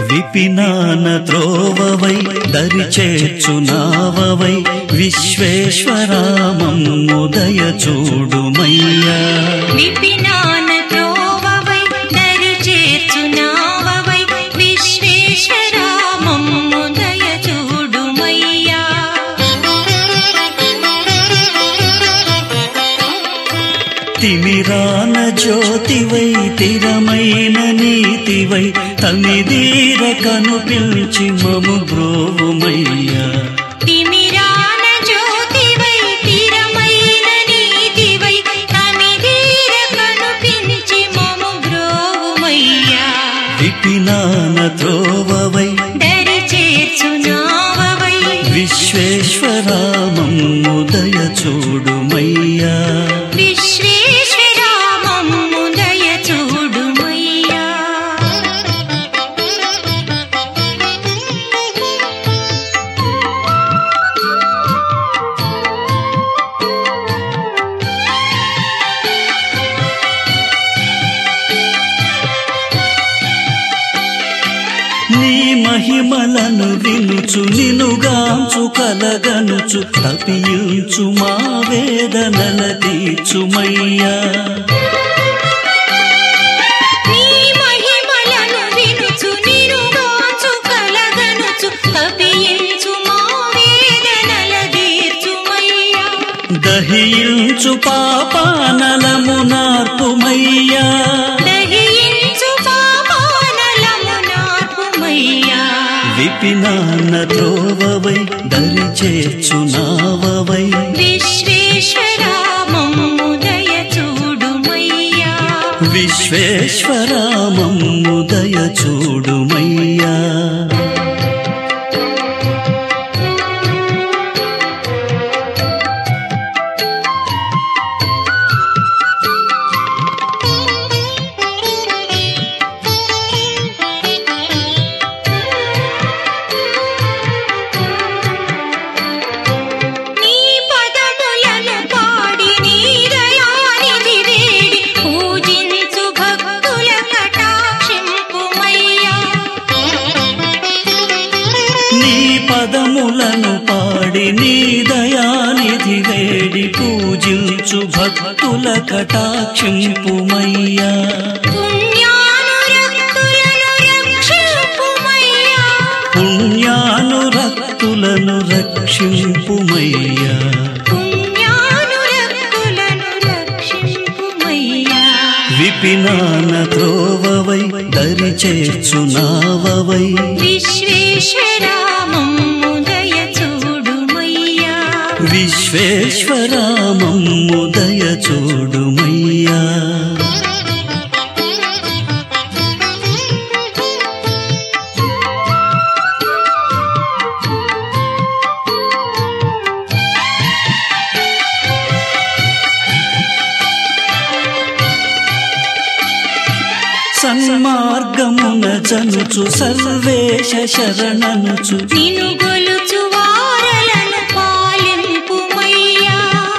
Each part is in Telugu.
విపినాన త్రోవవై దరి చేర్చునావవై విశ్వేశ్వరామముదయ చూడుమయ్యా విపినాన త్రోవవై దరి చేర్చునావవై విశ్వేశ్వరా మమ్ముదయ చూడుమయ్యా తిమిరాన జ్యోతివై తిరమైన నీతివై తమిదీర కనుపిల్చి మము బ్రోవుమయ్యా తిమిరాన జ్యోతివై తిరమైన నీతివై తమిదీర కనుపించి మము బ్రోవుమయ్యా విపినాన త్రోవవై దరి చేర్చునావవై విశ్వేశ్వరామముదయ చూడుమయ్యా విశ్వేశ్వరా మమ్ముదయ చూడుమయ్యా నీ మహిమలను వినుచు నినుగాంచు కలగనుచు తపించు మా వేదనల తీర్చుమయ్యా నీ మహిమలను వినుచు నిరుగాచు కలగనుచు తపించు మా వేదనల తీర్చుమయ్యా దహించు పాపానలము నార్పుమయ్యా దహించు పాపానలము నార్పుమయ్యా విపినాన్న త్రోవవై దరి చేర్చునావవై విశ్వేశ్వరా మమ్ముదయ చూడుమయ్యా విశ్వేశ్వరామముదయ చూడుమయ్యా నీ పదములను పాడి నీ దయానిధి వేడి పూజించు భక్తుల కటాక్షింపుమయ్యా నీ పదములను పాడి నీ దయానిధి వేడి పూజించు భక్తుల కటాక్షింపుమయ్యా పుణ్యానురక్తులను రక్షింపుమయ్యా పుణ్యానురక్తులను రక్షింపుమయ్యా పుణ్యానురక్తులను రక్షింపుమయ్యా విపినాన త్రోవవై దరి చేర్చునావవై విశ్వేశ్వరా మమ్ముదయ చూడుమయ్యా విశ్వేశ్వరామముదయ చూడుమయ్యా సన్మార్గమున జనుచు సర్వేశ శరణనుచు నిను గొలుచు వారలను పాలింపుమయ్యా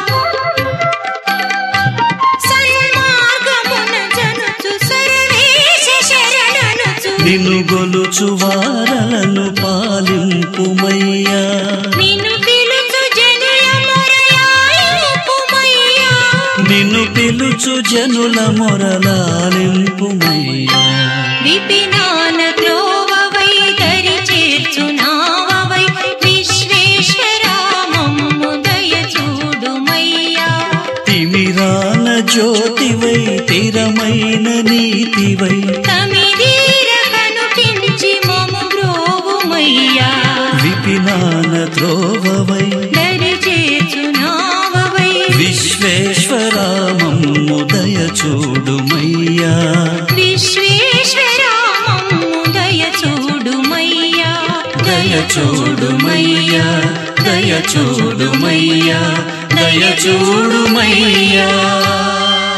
సన్మార్గమున జనుచు సర్వేశ శరణనుచు నిన్ను గొలుచు వారలను పాలింపుమయ్యా నిన్ను పిలుచు జనుల మొరయాలింపుమయ్యా నిన్ను పిలుచు జనుల మొరలాలింపుమయ్యా విపినాన త్రోవవై దరి చేర్చునావవై విశ్వేశ్వరా మమ్ముదయ చూడుమయ్యా తిమిరాన జ్యోతివై తిరమైన నీతివై తమిదీర కనుపించి మము బ్రోవుమయ్యా విపినాన త్రోవవై దరి చేర్చునావవై విశ్వేశ్వరామముదయ చూడుమయ్యా విశ్వేశ్వరా మమ్ముదయ చూడుమయ్యా దయ చూడుమయ్యా దయ చూడుమయ్యా దయ చూడుమయ్యా